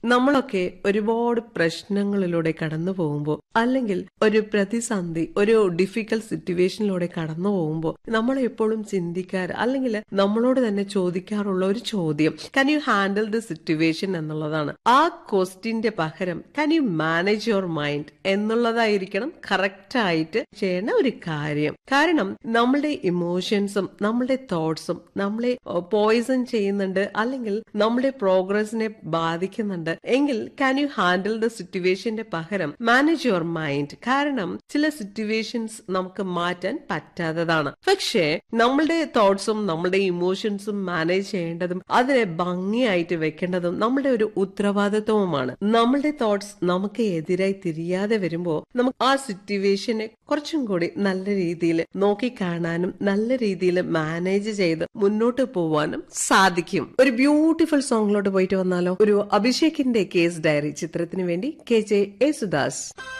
നമ്മളൊക്കെ ഒരുപാട് പ്രശ്നങ്ങളിലൂടെ കടന്നു പോകുമ്പോൾ അല്ലെങ്കിൽ ഒരു പ്രതിസന്ധി ഒരു ഡിഫിക്കൽട്ട് സിറ്റുവേഷനിലൂടെ കടന്നു പോകുമ്പോൾ നമ്മൾ എപ്പോഴും ചിന്തിക്കാറ് അല്ലെങ്കിൽ നമ്മളോട് തന്നെ ചോദിക്കാറുള്ള ഒരു ചോദ്യം can you handle the situation എന്നുള്ളതാണ് ആ ക്വസ്റ്റ്യന്റെ പകരം can you manage your mind എന്നുള്ളതായിരിക്കണം കറക്റ്റ് ആയിട്ട് ചെയ്യേണ്ട ഒരു കാര്യം കാരണം നമ്മളുടെ ഇമോഷൻസും നമ്മളുടെ തോട്ട്സും നമ്മളെ പോയിസൺ ചെയ്യുന്നുണ്ട് അല്ലെങ്കിൽ നമ്മുടെ പ്രോഗ്രസിനെ ബാധിക്കുന്നുണ്ട് എങ്കിൽ ക്യാൻ യു ഹാൻഡിൽ ദ സിറ്റുവേഷന്റെ പകരം മാനേജ് യുവർ മൈൻഡ് കാരണം ചില സിറ്റുവേഷൻസ് നമുക്ക് മാറ്റാൻ പറ്റാത്തതാണ് പക്ഷേ നമ്മളുടെ തോട്ട്സും നമ്മളുടെ ഇമോഷൻസും മാനേജ് ചെയ്യേണ്ടതും അതിനെ ഭംഗിയായിട്ട് വെക്കേണ്ടതും നമ്മുടെ ഒരു ഉത്തരവാദിത്വവുമാണ് നമ്മളുടെ തോട്ട്സ് നമുക്ക് എതിരായി തിരിയാതെ വരുമ്പോൾ നമുക്ക് ആ സിറ്റുവേഷനെ കുറച്ചും കൂടി നല്ല രീതിയിൽ നോക്കിക്കാണാനും നല്ല രീതിയിൽ മാനേജ് ചെയ്ത് മുന്നോട്ട് പോവാനും സാധിക്കും ഒരു ബ്യൂട്ടിഫുൾ സോങ്ങിലോട്ട് പോയിട്ട് വന്നാലോ ഒരു അഭിഷേകിന്റെ കേസ് ഡയറി ചിത്രത്തിന് വേണ്ടി കെ ജെ യേസുദാസ്